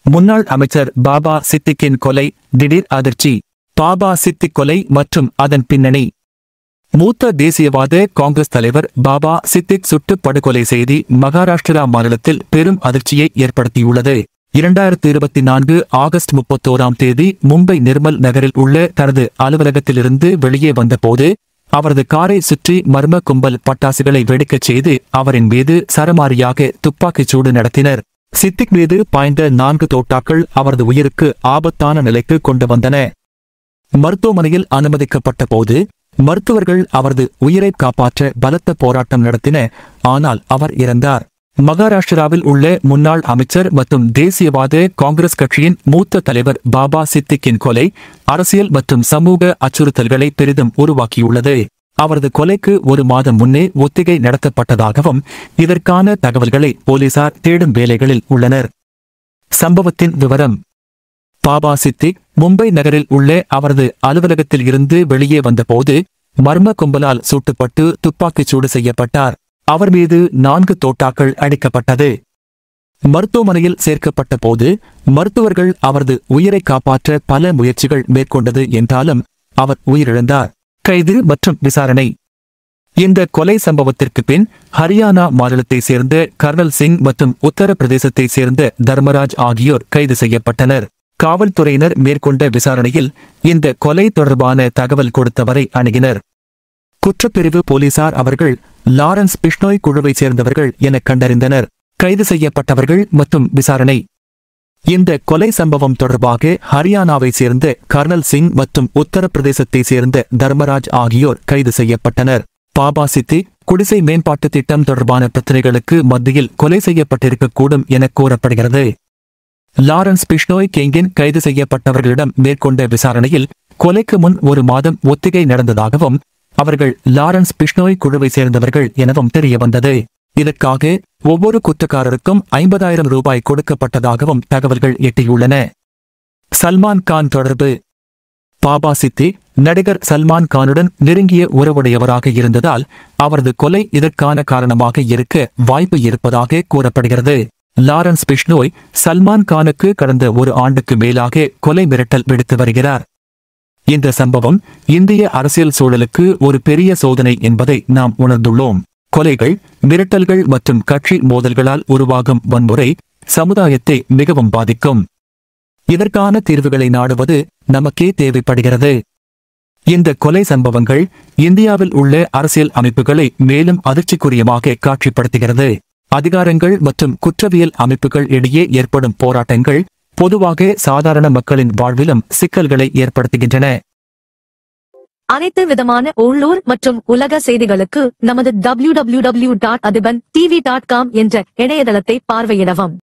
முன்னாள் அமைச்சர் பாபா சித்திக்கின் கொலை திடீர் அதிர்ச்சி பாபா சித்திக் கொலை மற்றும் அதன் பின்னணி மூத்த தேசியவாத காங்கிரஸ் தலைவர் பாபா சித்திக் சுட்டு படுகொலை செய்தி மகாராஷ்டிரா மாநிலத்தில் பெரும் அதிர்ச்சியை ஏற்படுத்தியுள்ளது இரண்டாயிரத்தி இருபத்தி நான்கு ஆகஸ்ட் முப்பத்தோராம் தேதி மும்பை நிர்மல் நகரில் உள்ள தனது அலுவலகத்திலிருந்து வெளியே வந்தபோது அவரது காரை சுற்றி மர்ம கும்பல் பட்டாசுகளை வெடிக்கச் செய்து அவரின் மீது சரமாரியாக துப்பாக்கிச் சூடு நடத்தினர் சித்திக் மீது பாய்ந்த நான்கு தோட்டாக்கள் அவரது உயிருக்கு ஆபத்தான நிலைக்கு கொண்டு வந்தன மருத்துவமனையில் அனுமதிக்கப்பட்ட போது மருத்துவர்கள் அவரது உயிரை காப்பாற்ற பலத்த போராட்டம் நடத்தின ஆனால் அவர் இறந்தார் மகாராஷ்டிராவில் உள்ள முன்னாள் அமைச்சர் மற்றும் தேசியவாத காங்கிரஸ் கட்சியின் மூத்த தலைவர் பாபா சித்திக்கின் கொலை அரசியல் மற்றும் சமூக அச்சுறுத்தல்களை பெரிதும் உருவாக்கியுள்ளது அவரது கொலைக்கு ஒரு மாதம் முன்னே ஒத்திகை நடத்தப்பட்டதாகவும் இதற்கான தகவல்களை போலீசார் தேடும் வேலைகளில் உள்ளனர் சம்பவத்தின் விவரம் பாபா சித்திக் மும்பை நகரில் உள்ள அவரது அலுவலகத்தில் இருந்து வெளியே வந்தபோது மர்ம கும்பலால் சூட்டுப்பட்டு துப்பாக்கிச் சூடு செய்யப்பட்டார் அவர் மீது நான்கு தோட்டாக்கள் அடிக்கப்பட்டது மருத்துவமனையில் சேர்க்கப்பட்ட போது மருத்துவர்கள் அவரது உயிரை காப்பாற்ற பல முயற்சிகள் மேற்கொண்டது என்றாலும் அவர் உயிரிழந்தார் கைது மற்றும் விசாரணை இந்த கொலை சம்பவத்திற்கு பின் ஹரியானா மாநிலத்தைச் சேர்ந்த கர்னல் சிங் மற்றும் உத்தரப்பிரதேசத்தைச் சேர்ந்த தர்மராஜ் ஆகியோர் கைது செய்யப்பட்டனர் காவல்துறையினர் மேற்கொண்ட விசாரணையில் இந்த கொலை தொடர்பான தகவல் கொடுத்தவரை அணுகினர் குற்றப்பிரிவு போலீசார் அவர்கள் லாரன்ஸ் பிஷ்னோய் குழுவைச் சேர்ந்தவர்கள் என கண்டறிந்தனர் கைது செய்யப்பட்டவர்கள் மற்றும் விசாரணை இந்த கொலை சம்பவம் தொடர்பாக ஹரியானாவைச் சேர்ந்த கர்னல் சிங் மற்றும் உத்தரப்பிரதேசத்தைச் சேர்ந்த தர்மராஜ் ஆகியோர் கைது செய்யப்பட்டனர் பாபா சித்தி குடிசை மேம்பாட்டு திட்டம் தொடர்பான பிரச்சனைகளுக்கு மத்தியில் கொலை செய்யப்பட்டிருக்கக்கூடும் என கூறப்படுகிறது லாரன்ஸ் பிஷ்னோய் கெங்கின் கைது செய்யப்பட்டவர்களிடம் மேற்கொண்ட விசாரணையில் கொலைக்கு முன் ஒரு மாதம் ஒத்திகை நடந்ததாகவும் அவர்கள் லாரன்ஸ் பிஷ்னோய் குழுவை சேர்ந்தவர்கள் எனவும் தெரியவந்தது இதற்காக ஒவ்வொரு குற்றக்காரருக்கும் ஐம்பதாயிரம் ரூபாய் கொடுக்கப்பட்டதாகவும் தகவல்கள் எட்டியுள்ளன சல்மான் கான் தொடர்பு பாபா சித்தி நடிகர் சல்மான் கானுடன் நெருங்கிய உறவுடையவராக இருந்ததால் அவரது கொலை இதற்கான காரணமாக இருக்க வாய்ப்பு இருப்பதாக கூறப்படுகிறது லாரன்ஸ் பிஷ்னோய் சல்மான் கானுக்கு கடந்த ஒரு ஆண்டுக்கு மேலாக கொலை மிரட்டல் விடுத்து வருகிறார் இந்த சம்பவம் இந்திய அரசியல் சூழலுக்கு ஒரு பெரிய சோதனை என்பதை நாம் உணர்ந்துள்ளோம் கொலைகள் மிரட்டல்கள் மற்றும் கட்சி மோதல்களால் உருவாகும் வன்முறை சமுதாயத்தை மிகவும் பாதிக்கும் இதற்கான தீர்வுகளை நாடுவது நமக்கே தேவைப்படுகிறது இந்த கொலை சம்பவங்கள் இந்தியாவில் உள்ள அரசியல் அமைப்புகளை மேலும் அதிர்ச்சிக்குரியமாக காட்சிப்படுத்துகிறது அதிகாரங்கள் மற்றும் குற்றவியல் அமைப்புகள் இடையே ஏற்படும் போராட்டங்கள் பொதுவாக சாதாரண மக்களின் வாழ்விலும் சிக்கல்களை ஏற்படுத்துகின்றன அனைத்து விதமான உள்ளூர் மற்றும் உலக செய்திகளுக்கு நமது www.adiban tv.com என்ற இணையதளத்தை பார்வையிடவும்